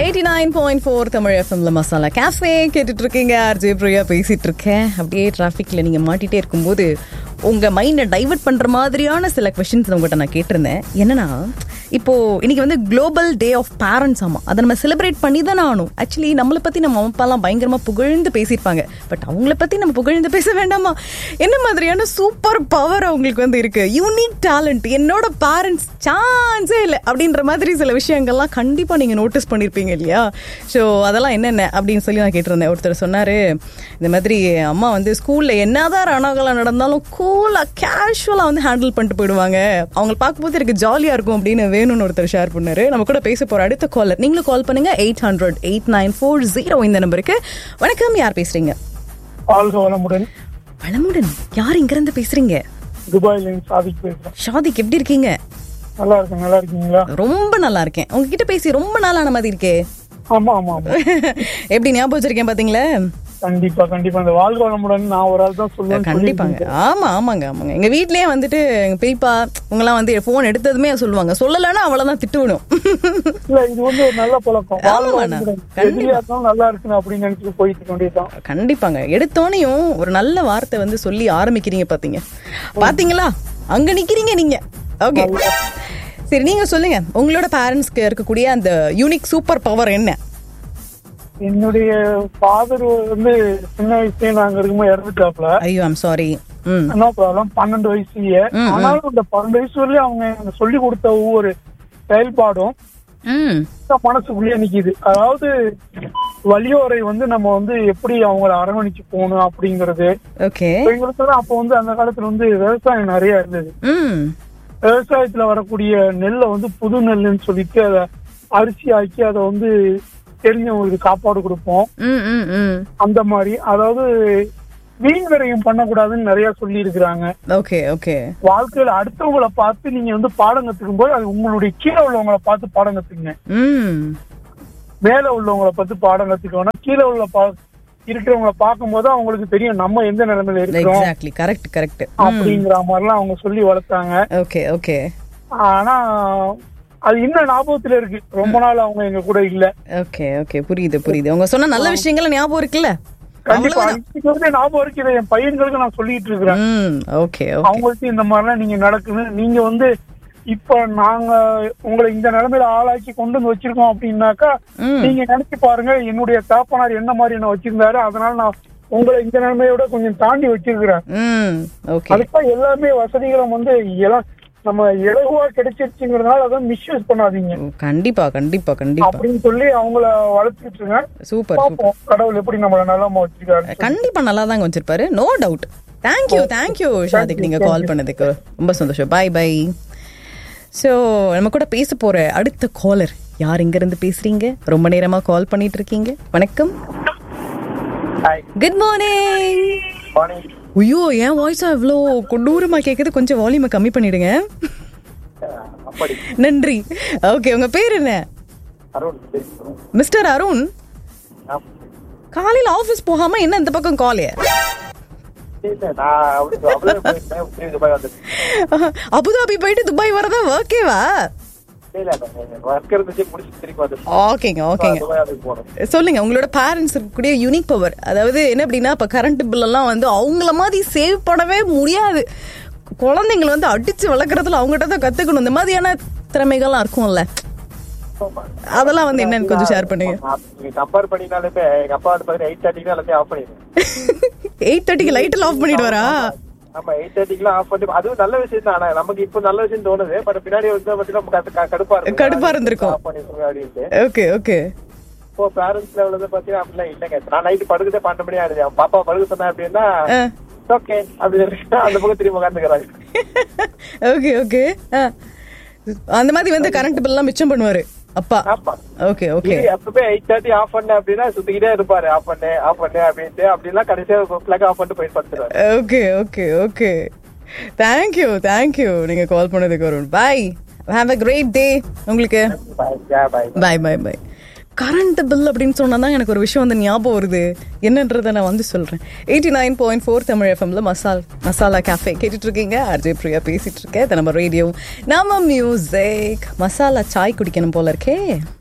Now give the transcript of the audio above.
Eighty nine point four Tamil எஃப்எம்ல Masala cafe கேட்டுட்டு இருக்கீங்க ஆர்ஜே பிரியா பேசிட்டு இருக்கேன் அப்படியே டிராஃபிக்ல நீங்க மாட்டிட்டே இருக்கும்போது உங்க மைண்டை டைவர்ட் பண்ற மாதிரியான சில கொஸ்டின்ஸ் உங்ககிட்ட நான் கேட்டிருந்தேன் என்னன்னா இப்போ இன்னைக்கு வந்து குளோபல் டே ஆஃப் பேரண்ட்ஸ் ஆமா அதை நம்ம செலிப்ரேட் பண்ணி தானே ஆகணும் ஆக்சுவலி நம்மளை பத்தி நம்ம அம்மா அப்பாலாம் பயங்கரமா புகழ்ந்து பேசியிருப்பாங்க பட் அவங்கள பத்தி நம்ம புகழ்ந்து பேச வேண்டாமா என்ன மாதிரியான சூப்பர் பவர் அவங்களுக்கு வந்து இருக்கு யூனிக் டேலண்ட் என்னோட பேரண்ட்ஸ் சான்ஸே இல்லை அப்படின்ற மாதிரி சில விஷயங்கள்லாம் கண்டிப்பா நீங்க நோட்டீஸ் பண்ணிருப்பீங்க இல்லையா ஸோ அதெல்லாம் என்னென்ன அப்படின்னு சொல்லி நான் கேட்டிருந்தேன் ஒருத்தர் சொன்னாரு இந்த மாதிரி அம்மா வந்து ஸ்கூல்ல என்னதான் ரணாகலம் நடந்தாலும் கூலா கேஷுவலா வந்து ஹேண்டில் பண்ணிட்டு போயிடுவாங்க அவங்க பார்க்கும்போது எனக்கு ஜாலியா இருக்கும் அப்படின்னு வேணும்னு ஒருத்தர் ஷேர் பண்ணாரு நம்ம கூட பேச போற அடுத்த காலர் நீங்களும் கால் பண்ணுங்க eight hundred eight nine four zero இந்த நம்பருக்கு வணக்கம் யார் பேசுறீங்க வாழ்க வளமுடன் வளமுடன் யார் இங்க இருந்து பேசுறீங்க துபாயில இருந்து சாதிக் பேசுறேன் ஷாதிக் எப்படி இருக்கீங்க நல்லா இருக்கேன் நல்லா இருக்கீங்களா ரொம்ப நல்லா இருக்கேன் உங்ககிட்ட பேசி ரொம்ப நாளான மாதிரி இருக்கே ஆமா ஆமா ஆமா எப்படி ஞாபகம் வச்சிருக்கேன் பாத்தீங்களா கண்டிப்பா கண்டிப்பா இந்த வாழ்க வளமுடன் நான் ஒரு ஆள் தான் சொல்லுவேன் கண்டிப்பாங்க ஆமா ஆமாங்க ஆமாங்க எங்க வீட்லயே வந்துட்டு எங்க பெரியப்பா உங்கெல்லாம் வந்து போன் எடுத்ததுமே சொல்லுவாங்க சொல்லலைன்னா அவ்வளவுதான் திட்டுவிடும் இல்ல இது வந்து ஒரு நல்ல பழக்கம் வாழ்க ஆமாண்ணா. வளமுடன் கண்டிப்பா. எதிரியா இருந்தாலும் நல்லா இருக்கணும் அப்படின்னு நினைச்சிட்டு போயிட்டு இருக்க வேண்டியதுதான் கண்டிப்பாங்க எடுத்தோனையும் ஒரு நல்ல வார்த்தை வந்து சொல்லி ஆரம்பிக்கிறீங்க பாத்தீங்க பாத்தீங்களா அங்க நிக்கிறீங்க நீங்க ஓகே சரி நீங்க சொல்லுங்க உங்களோட பேரண்ட்ஸ்க்கு இருக்கக்கூடிய அந்த யூனிக் சூப்பர் பவர் என்ன என்னுடைய ஃபாதர் வந்து சின்ன வயசுலயே நாங்க இருக்கும்போது இறந்துட்டாப்ல ஐயோ ஐம் சாரி ம் என்ன ப்ராப்ளம் பன்னெண்டு வயசுலயே ஆனாலும் இந்த பன்னெண்டு வயசு வரலயும் அவங்க எனக்கு சொல்லி கொடுத்த ஒவ்வொரு செயல்பாடும் ம் தான் மனசுக்குள்ளேயே நிக்குது அதாவது வழியோரை வந்து நம்ம வந்து எப்படி அவங்கள அரவணைச்சு போகணும் அப்படிங்கறது ஓகே இப்ப எங்களுக்கு வந்து அப்போ வந்து அந்த காலத்துல வந்து விவசாயம் நிறைய இருந்தது ம் விவசாயத்துல வரக்கூடிய நெல்லை வந்து புது நெல்லுன்னு சொல்லிட்டு அதை அரிசி ஆக்கி அதை வந்து தெரிஞ்சவங்களுக்கு சாப்பாடு கொடுப்போம் ம் ம் ம் அந்த மாதிரி அதாவது வீண் விரயம் பண்ணக்கூடாதுன்னு நிறைய சொல்லி இருக்கிறாங்க ஓகே ஓகே வாழ்க்கையில அடுத்தவங்களை பார்த்து நீங்க வந்து பாடம் கத்துக்கும் போது அது உங்களுடைய கீழே உள்ளவங்களை பார்த்து பாடம் கத்துக்குங்க ம் மேல உள்ளவங்களை பார்த்து பாடம் கத்துக்கணும் கீழே உள்ள பா இருக்கிறவங்கள பார்க்கும்போது அவங்களுக்கு தெரியும் நம்ம எந்த நிலைமையில இருக்கிறோம் எக்ஸாக்ட்லி கரெக்ட் கரெக்ட் அப்படிங்கிற மாதிரிலாம் அவங்க சொல்லி வளர்த்தாங்க ஓகே ஓகே ஆனா அது இன்னும் ஞாபகத்துல இருக்கு ரொம்ப நாள் அவங்க எங்க கூட இல்ல ஓகே ஓகே புரியுது புரியுது உங்க சொன்ன நல்ல விஷயங்கள் ஞாபகம் இருக்குல்ல கண்டிப்பா இன்னைக்கு வந்து ஞாபகம் இருக்கு இதை என் பையன்களுக்கு நான் சொல்லிட்டு இருக்கிறேன் ம் ஓகே ஓகே அவங்களுக்கு இந்த மாதிரிலாம் நீங்க நடக்கணும் நீங்க வந்து இப்ப நாங்க உங்களை இந்த நிலைமையில ஆளாக்கி கொண்டு வந்து வச்சிருக்கோம் அப்படின்னாக்கா ம். நீங்க நினைச்சு பாருங்க என்னுடைய தாப்பனார் என்ன மாதிரி என்ன வச்சிருந்தாரு அதனால நான் உங்களை இந்த நிலைமையோட கொஞ்சம் தாண்டி வச்சிருக்கிறேன் ம் ஓகே அதுக்காக எல்லாமே வசதிகளும் வந்து இல- நம்ம இலகுவா கிடைச்சிருச்சுங்கிறதுனால அதை மிஸ்யூஸ் பண்ணாதீங்க கண்டிப்பா கண்டிப்பா கண்டிப்பா அப்படின்னு சொல்லி அவங்கள வளர்த்துட்டு இருங்க சூப்பர் சூப்பர் பார்ப்போம் கடவுள் எப்படி நம்மள நல்லாம வச்சிருக்காரு கண்டிப்பா நல்லா தாங்க வச்சிருப்பாரு no doubt thank you thank you Shadiq நீங்க கால் பண்ணதுக்கு ரொம்ப சந்தோஷம் பை பை ஸோ நம்ம கூட பேச போற அடுத்த காலர் யார் இங்க இருந்து பேசுறீங்க ரொம்ப நேரமா கால் பண்ணிட்டு இருக்கீங்க வணக்கம் குட் மார்னிங் ஐயோ என் வாய்ஸா இவ்வளோ கொடூரமா கேக்குது கொஞ்சம் வால்யூமை கம்மி பண்ணிடுங்க அப்படி நன்றி ஓகே உங்க பேர் என்ன மிஸ்டர் அருண் காலையில ஆபீஸ் போகாம என்ன இந்த பக்கம் கால் அபுதாபி போயிட்டு துபாய் வரதா ஓகேவா ஓகேங்க ஓகேங்க சொல்லுங்க உங்களோட பேரண்ட்ஸ் இருக்கக்கூடிய யூனிக் பவர் அதாவது என்ன அப்படின்னா இப்ப கரண்ட் பில் எல்லாம் வந்து அவங்கள மாதிரி சேவ் பண்ணவே முடியாது குழந்தைங்களை வந்து அடிச்சு வளர்க்கறதுல அவங்ககிட்ட தான் கத்துக்கணும் இந்த மாதிரியான திறமைகள்லாம் இருக்கும்ல அதெல்லாம் வந்து என்னன்னு கொஞ்சம் ஷேர் பண்ணுங்க கம்பேர் பண்ணினாலுமே எங்க அப்பா வந்து பாத்தீங்கன்னா எயிட் தேர்ட்டிக்கு எல்லாத்தையும் ஆஃப் பண்ணிடுவேன் எயிட் தேர்ட்டிக்கு லைட் எல்லாம் ஆஃப் பண்ணிடுவாரா ஆமா எயிட் தேர்ட்டிக்குலாம் ஆஃப் பண்ணி அதுவும் நல்ல விஷயம் தான் ஆனா நமக்கு இப்போ நல்ல விஷயம் தோணுது பட் பின்னாடி வந்து பாத்தீங்கன்னா நமக்கு அது க- கடுப்பா இருக்கும் கடுப்பா இருந்திருக்கும். ஆஃப் பண்ணிருக்கோம் அப்படின்ட்டு ஓகே ஓகே இப்போ பேரண்ட்ஸ் லெவல்ல பாத்தீங்கன்னா அப்படிலாம் இல்லைங்க நான் நைட்டு படுக்கிறதே பன்னெண்டு மணி ஆயிடுது அவன் பாப்பா படுக்க சொன்னா அப்படின்னா ஓகே அப்படி சொல்லிட்டு அந்த பக்கம் திரும்பி உட்காந்துக்கிறாங்க ஓகே ஓகே அந்த மாதிரி வந்து கரண்ட் பில் எல்லாம் மிச்சம் பண்ணுவாரு அப்பா ஆமா ஓகே ஓகே அப்பவே எயிட் தேர்ட்டி ஆஃப் பண்ண அப்படின்னா சுத்திக்கிட்டே இருப்பாரு ஆஃப் பண்ணு ஆஃப் பண்ணு அப்படின்ட்டு அப்படிலாம் கடைசியா பிளக் ஆஃப் பண்ணிட்டு போய் படுத்துருவாரு okay okay okay thank you thank you நீங்க கால் பண்ணதுக்கு வரும் பாய் ஹாவ் அ கிரேட் டே உங்களுக்கு பாய் பாய் பாய் பாய் பாய் கரண்ட் பில் அப்படின்னு சொன்னா தான் எனக்கு ஒரு விஷயம் வந்து ஞாபகம் வருது என்னன்றதை நான் வந்து சொல்றேன் eighty nine point four Tamil எஃப்எம்ல மசால் மசாலா கேஃபே கேட்டுட்டு இருக்கீங்க அர்ஜய் பிரியா பேசிட்டு இருக்கேன் இது நம்ம ரேடியோ நம்ம மியூசிக் மசாலா சாய் குடிக்கணும் போல இருக்கே